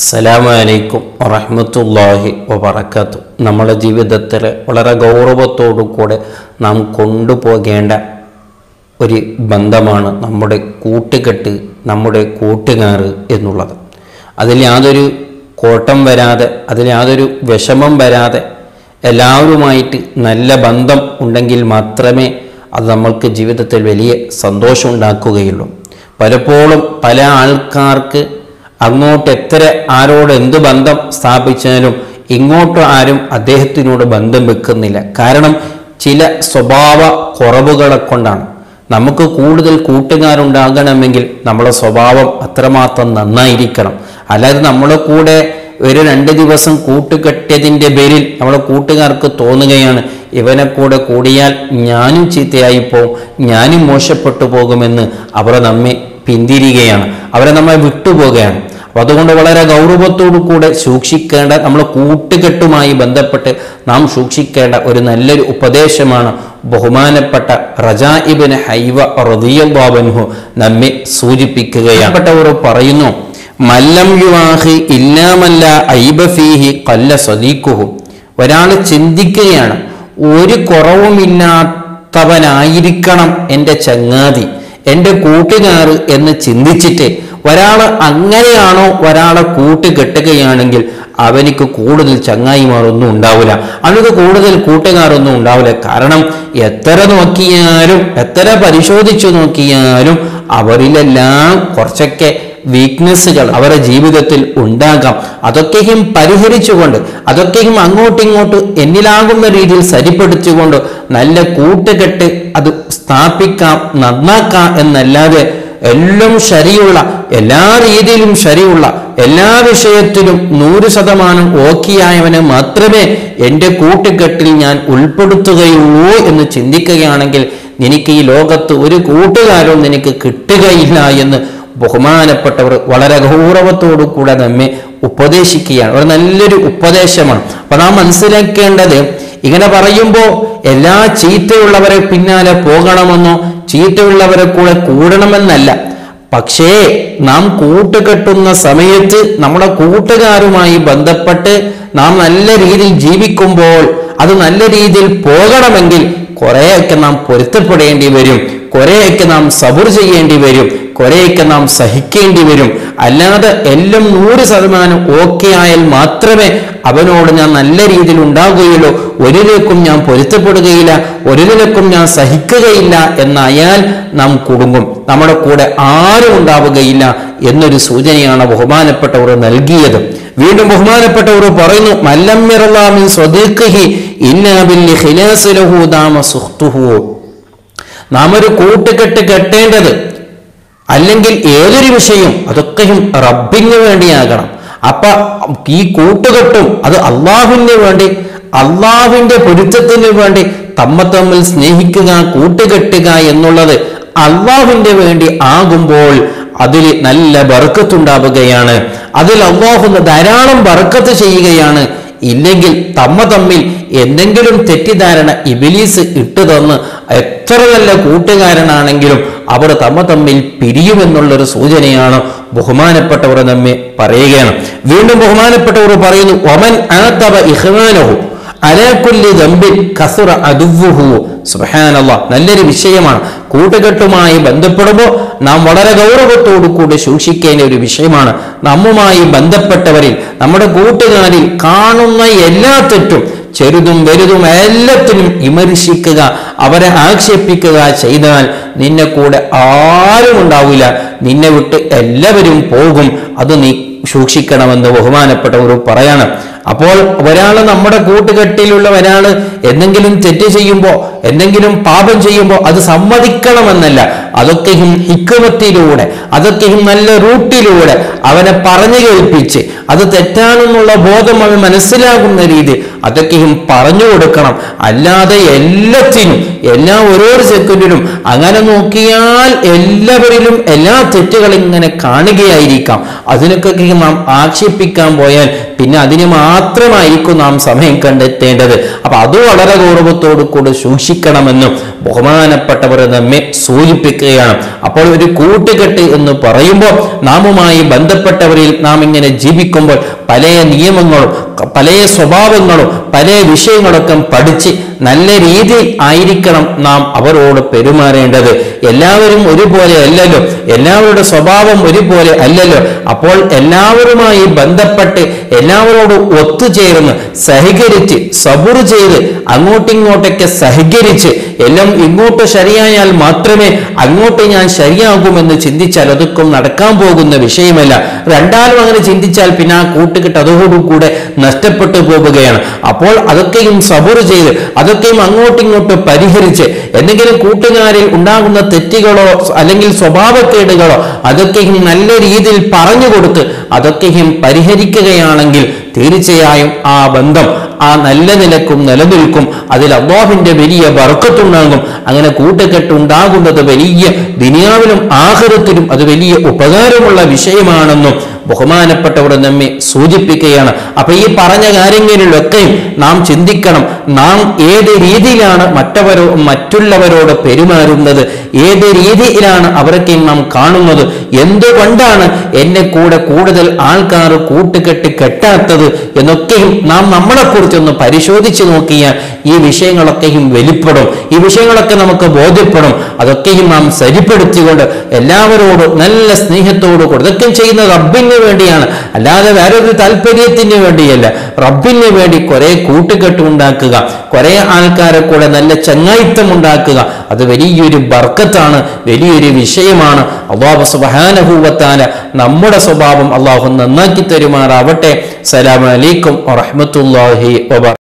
അസ്സലാമു അലൈക്കും വറഹ്മത്തുള്ളാഹി വബറകാത്തു നമ്മുടെ ജീവിതത്തിൽ വളരെ ഗൗരവത്തോടു കൂടെ നാം കൊണ്ടുപോകേണ്ട ഒരു ബന്ധമാണ് നമ്മുടെ കൂട്ടുകെട്ട് നമ്മുടെ കൂട്ടുകാർ എന്നുള്ളത് അതിൽ യാതൊരു കോട്ടം വരാതെ അതിൽ യാതൊരു വിഷമം വരാതെ എല്ലാവരുമായിട്ട് നല്ല ബന്ധം ഉണ്ടെങ്കിൽ മാത്രമേ അത് നമ്മൾക്ക് ജീവിതത്തിൽ വലിയ സന്തോഷം ഉണ്ടാക്കുകയുള്ളൂ പലപ്പോഴും പല ആൾക്കാർക്ക് അങ്ങോട്ട് എത്ര ആരോട് എന്ത് ബന്ധം സ്ഥാപിച്ചാലും ഇങ്ങോട്ട് ആരും അദ്ദേഹത്തിനോട് ബന്ധം വെക്കുന്നില്ല കാരണം ചില സ്വഭാവ കുറവുകളെ കൊണ്ടാണ് നമുക്ക് കൂടുതൽ കൂട്ടുകാരുണ്ടാകണമെങ്കിൽ നമ്മുടെ സ്വഭാവം അത്രമാത്രം നന്നായിരിക്കണം അല്ലാതെ നമ്മുടെ കൂടെ ഒരു രണ്ട് ദിവസം കൂട്ടുകെട്ടിയതിൻ്റെ പേരിൽ നമ്മുടെ കൂട്ടുകാർക്ക് തോന്നുകയാണ് ഇവനെ കൂടെ കൂടിയാൽ ഞാനും ചീത്തയായി പോകും ഞാനും മോശപ്പെട്ടു പോകുമെന്ന് അവർ നമ്മെ പിന്തിരികയാണ് അവരെ നമ്മെ വിട്ടുപോകുകയാണ് അപ്പോൾ അതുകൊണ്ട് വളരെ ഗൗരവത്തോടു കൂടെ സൂക്ഷിക്കേണ്ട നമ്മുടെ കൂട്ടുകെട്ടുമായി ബന്ധപ്പെട്ട് നാം സൂക്ഷിക്കേണ്ട ഒരു നല്ലൊരു ഉപദേശമാണ് ബഹുമാനപ്പെട്ട റജാഇബിന് ഹൈവ റദിയല്ലാബൻഹു നമ്മെ സൂചിപ്പിക്കുകയാണ് പെട്ടവർ പറയുന്നു മല്ലം യുവാഹി ഇല്ലാമല്ല ഐബഫീഹി കല്ല സദീക്കുഹു ഒരാൾ ചിന്തിക്കുകയാണ് ഒരു കുറവുമില്ലാത്തവനായിരിക്കണം എൻ്റെ ചങ്ങാതി എൻ്റെ കൂട്ടുകാർ എന്ന് ചിന്തിച്ചിട്ട് ഒരാൾ അങ്ങനെയാണോ ഒരാളെ കൂട്ടുകെട്ടുകയാണെങ്കിൽ അവനിക്ക് കൂടുതൽ ചങ്ങായിമാരൊന്നും ഉണ്ടാവില്ല അവനക്ക് കൂടുതൽ കൂട്ടുകാരൊന്നും ഉണ്ടാവില്ല കാരണം എത്ര നോക്കിയാലും എത്ര പരിശോധിച്ചു നോക്കിയാലും അവരിലെല്ലാം കുറച്ചൊക്കെ വീക്ക്നെസ്സുകൾ അവരുടെ ജീവിതത്തിൽ ഉണ്ടാകാം അതൊക്കെയും പരിഹരിച്ചുകൊണ്ട് അതൊക്കെയും അങ്ങോട്ടും ഇങ്ങോട്ടും എന്നിലാകുന്ന രീതിയിൽ സരിപ്പെടുത്തിക്കൊണ്ട് നല്ല കൂട്ടുകെട്ട് അത് സ്ഥാപിക്കാം നന്നാക്കാം എന്നല്ലാതെ എല്ലാം ശരിയുള്ള എല്ലാ രീതിയിലും ശരിയുള്ള എല്ലാ വിഷയത്തിലും നൂറ് ശതമാനം ഓക്കിയായവനെ മാത്രമേ എൻ്റെ കൂട്ടുകെട്ടിൽ ഞാൻ ഉൾപ്പെടുത്തുകയുള്ളൂ എന്ന് ചിന്തിക്കുകയാണെങ്കിൽ നിനക്ക് ഈ ലോകത്ത് ഒരു കൂട്ടുകാരും നിനക്ക് കിട്ടുകയില്ല എന്ന് ബഹുമാനപ്പെട്ടവർ വളരെ ഗൗരവത്തോടു കൂടെ നമ്മെ ഉപദേശിക്കുകയാണ് ഒരു നല്ലൊരു ഉപദേശമാണ് അപ്പൊ നാം മനസ്സിലാക്കേണ്ടത് ഇങ്ങനെ പറയുമ്പോൾ എല്ലാ ചീത്തയുള്ളവരെ പിന്നാലെ പോകണമെന്നോ ചീത്തയുള്ളവരെ കൂടെ കൂടണമെന്നല്ല പക്ഷേ നാം കൂട്ടുകെട്ടുന്ന സമയത്ത് നമ്മുടെ കൂട്ടുകാരുമായി ബന്ധപ്പെട്ട് നാം നല്ല രീതിയിൽ ജീവിക്കുമ്പോൾ അത് നല്ല രീതിയിൽ പോകണമെങ്കിൽ കുറേയൊക്കെ നാം പൊരുത്തപ്പെടേണ്ടി വരും കുറേയൊക്കെ നാം സബുർ ചെയ്യേണ്ടി വരും കുറേയൊക്കെ നാം സഹിക്കേണ്ടി വരും അല്ലാതെ എല്ലാം നൂറ് ശതമാനം ഓക്കെ ആയാൽ മാത്രമേ അവനോട് ഞാൻ നല്ല രീതിയിൽ ഉണ്ടാകുകയുള്ളൂ ഒരിലേക്കും ഞാൻ പൊരുത്തപ്പെടുകയില്ല ഒരിലേക്കും ഞാൻ സഹിക്കുകയില്ല എന്നായാൽ നാം കുടുങ്ങും നമ്മുടെ കൂടെ ആരും ഉണ്ടാവുകയില്ല എന്നൊരു സൂചനയാണ് ബഹുമാനപ്പെട്ടവർ നൽകിയത് വീണ്ടും ബഹുമാനപ്പെട്ടവർ പറയുന്നു മല്ലമ്മിറലാമിൻ സ്വദീഖി ഇന്നാബില്ലി ഖിലാസിലഹു ദാമ സുഖ്തുഹു നാം ഒരു കൂട്ടുകെട്ട് കെട്ടേണ്ടത് അല്ലെങ്കിൽ ഏതൊരു വിഷയം അതൊക്കെയും റബ്ബിന് വേണ്ടിയാകണം അപ്പൊ ഈ കൂട്ടുകെട്ടും അത് അള്ളാഹുവിന് വേണ്ടി അള്ളാഹുവിന്റെ പൊരുത്തത്തിന് വേണ്ടി തമ്മ തമ്മിൽ സ്നേഹിക്കുക കൂട്ടുകെട്ടുക എന്നുള്ളത് അള്ളാഹുവിന്റെ വേണ്ടി ആകുമ്പോൾ അതിൽ നല്ല ബർക്കത്തുണ്ടാവുകയാണ് അതിൽ അള്ളാഹുന്ന് ധാരാളം ബർക്കത്ത് ചെയ്യുകയാണ് ഇല്ലെങ്കിൽ തമ്മ തമ്മിൽ എന്തെങ്കിലും തെറ്റിദ്ധാരണ ഇബിലീസ് ഇട്ടു തന്ന് എത്ര നല്ല കൂട്ടുകാരനാണെങ്കിലും അവർ തമ്മ തമ്മിൽ പിരിയുമെന്നുള്ളൊരു സൂചനയാണ് ബഹുമാനപ്പെട്ടവർ നമ്മെ പറയുകയാണ് വീണ്ടും ബഹുമാനപ്പെട്ടവർ പറയുന്നു ഒമൻ ആത്തവ ഇഹ്വാനഹു അലാക്കുല്ലി ദമ്പിൽ കസുറ അതുവുഹു സുബഹാനല്ല നല്ലൊരു വിഷയമാണ് കൂട്ടുകെട്ടുമായി ബന്ധപ്പെടുമ്പോൾ നാം വളരെ ഗൗരവത്തോടു കൂടി സൂക്ഷിക്കേണ്ട ഒരു വിഷയമാണ് നമ്മുമായി ബന്ധപ്പെട്ടവരിൽ നമ്മുടെ കൂട്ടുകാരിൽ കാണുന്ന എല്ലാ തെറ്റും ചെറുതും വലുതും എല്ലാത്തിനും വിമർശിക്കുക അവരെ ആക്ഷേപിക്കുക ചെയ്താൽ നിന്നെ കൂടെ ആരും ഉണ്ടാവില്ല നിന്നെ വിട്ട് എല്ലാവരും പോകും അത് നീ സൂക്ഷിക്കണമെന്ന് ബഹുമാനപ്പെട്ടവർ പറയാണ് അപ്പോൾ ഒരാൾ നമ്മുടെ കൂട്ടുകെട്ടിലുള്ള ഒരാൾ എന്തെങ്കിലും തെറ്റ് ചെയ്യുമ്പോൾ എന്തെങ്കിലും പാപം ചെയ്യുമ്പോൾ അത് സമ്മതിക്കണമെന്നല്ല അതൊക്കെയും ഹിക്കുമത്തിലൂടെ അതൊക്കെയും നല്ല റൂട്ടിലൂടെ അവനെ പറഞ്ഞു കേൾപ്പിച്ച് അത് തെറ്റാണെന്നുള്ള ബോധം അവൻ മനസ്സിലാകുന്ന രീതി അതൊക്കെയും പറഞ്ഞു കൊടുക്കണം അല്ലാതെ എല്ലാത്തിനും എല്ലാ ഓരോ സെക്കൻഡിലും അങ്ങനെ നോക്കിയാൽ എല്ലാവരിലും എല്ലാ തെറ്റുകളും ഇങ്ങനെ കാണുകയായിരിക്കാം അതിനൊക്കെ നാം ആക്ഷേപിക്കാൻ പോയാൽ പിന്നെ അതിന് മാത്രമായിരിക്കും നാം സമയം കണ്ടെത്തേണ്ടത് അപ്പൊ അത് വളരെ ഗൗരവത്തോടു കൂടി സൂക്ഷിക്കണമെന്നും ബഹുമാനപ്പെട്ടവർ നമ്മെ സൂചിപ്പിക്കുകയാണ് അപ്പോൾ ഒരു കൂട്ടുകെട്ട് എന്ന് പറയുമ്പോൾ നാമുമായി ബന്ധപ്പെട്ടവരിൽ നാം ഇങ്ങനെ ജീവിക്കുമ്പോൾ പല നിയമങ്ങളും പല സ്വഭാവങ്ങളും പല വിഷയങ്ങളൊക്കെ പഠിച്ച് നല്ല രീതിയിൽ ആയിരിക്കണം നാം അവരോട് പെരുമാറേണ്ടത് എല്ലാവരും ഒരുപോലെ അല്ലല്ലോ എല്ലാവരുടെ സ്വഭാവം ഒരുപോലെ അല്ലല്ലോ അപ്പോൾ എല്ലാവരുമായി ബന്ധപ്പെട്ട് എല്ലാവരോടും ഒത്തുചേർന്ന് സഹകരിച്ച് സബുർ ചെയ്ത് അങ്ങോട്ടിങ്ങോട്ടൊക്കെ സഹകരിച്ച് എല്ലാം ഇങ്ങോട്ട് ശരിയായാൽ മാത്രമേ അങ്ങോട്ട് ഞാൻ ശരിയാകുമെന്ന് ചിന്തിച്ചാൽ അതൊക്കെ നടക്കാൻ പോകുന്ന വിഷയമല്ല രണ്ടാലും അങ്ങനെ ചിന്തിച്ചാൽ പിന്നെ ആ കൂട്ടുകെട്ട് അതോടുകൂടെ നഷ്ടപ്പെട്ടു പോവുകയാണ് അപ്പോൾ അതൊക്കെയും സബുർ ചെയ്ത് അതൊക്കെയും അങ്ങോട്ടും ഇങ്ങോട്ടും പരിഹരിച്ച് എന്തെങ്കിലും കൂട്ടുകാരിൽ ഉണ്ടാകുന്ന തെറ്റുകളോ അല്ലെങ്കിൽ സ്വഭാവക്കേടുകളോ അതൊക്കെയും നല്ല രീതിയിൽ പറഞ്ഞു കൊടുത്ത് അതൊക്കെയും പരിഹരിക്കുകയാണെങ്കിൽ തീർച്ചയായും ആ ബന്ധം ആ നല്ല നിലക്കും നിലനിൽക്കും അതിൽ അള്ളാഹുവിന്റെ വലിയ ബർക്കത്തുണ്ടാകും അങ്ങനെ കൂട്ടുകെട്ട് ഉണ്ടാകുന്നത് വലിയ ദുനിയാവിലും ആഹൃത്തിലും അത് വലിയ ഉപകാരമുള്ള വിഷയമാണെന്നും ബഹുമാനപ്പെട്ടവർ നമ്മെ സൂചിപ്പിക്കുകയാണ് അപ്പൊ ഈ പറഞ്ഞ കാര്യങ്ങളിലൊക്കെ നാം ചിന്തിക്കണം നാം ഏത് രീതിയിലാണ് മറ്റവരോ മറ്റുള്ളവരോട് പെരുമാറുന്നത് ഏത് രീതിയിലാണ് അവരൊക്കെ നാം കാണുന്നത് എന്തുകൊണ്ടാണ് എന്നെ കൂടെ കൂടുതൽ ആൾക്കാർ കൂട്ടുകെട്ട് കെട്ടാത്തത് എന്നൊക്കെയും നാം നമ്മളെ കുറിച്ചൊന്ന് പരിശോധിച്ച് നോക്കിയാൽ ഈ വിഷയങ്ങളൊക്കെയും വെളിപ്പെടും ഈ വിഷയങ്ങളൊക്കെ നമുക്ക് ബോധ്യപ്പെടും അതൊക്കെയും നാം സരിപ്പെടുത്തിക്കൊണ്ട് എല്ലാവരോടും നല്ല സ്നേഹത്തോടു കൂടെ ഇതൊക്കെ ചെയ്യുന്നത് റബ്ബിന് വേണ്ടിയാണ് അല്ലാതെ വേറൊരു താല്പര്യത്തിന് വേണ്ടിയല്ല റബ്ബിന് വേണ്ടി കുറെ കൂട്ടുകെട്ട് ഉണ്ടാക്കുക കുറെ ആൾക്കാരെ കൂടെ നല്ല ചങ്ങായിത്തം ഉണ്ടാക്കുക അത് വലിയൊരു ബർക്കത്താണ് വലിയൊരു വിഷയമാണ് അള്ളാഹു സുബാനഹൂവത്താല നമ്മുടെ സ്വഭാവം അള്ളാഹു നന്നാക്കി തരുമാറാവട്ടെ സലാം അലൈക്കും വറഹമത്തല്ലാഹി വബർ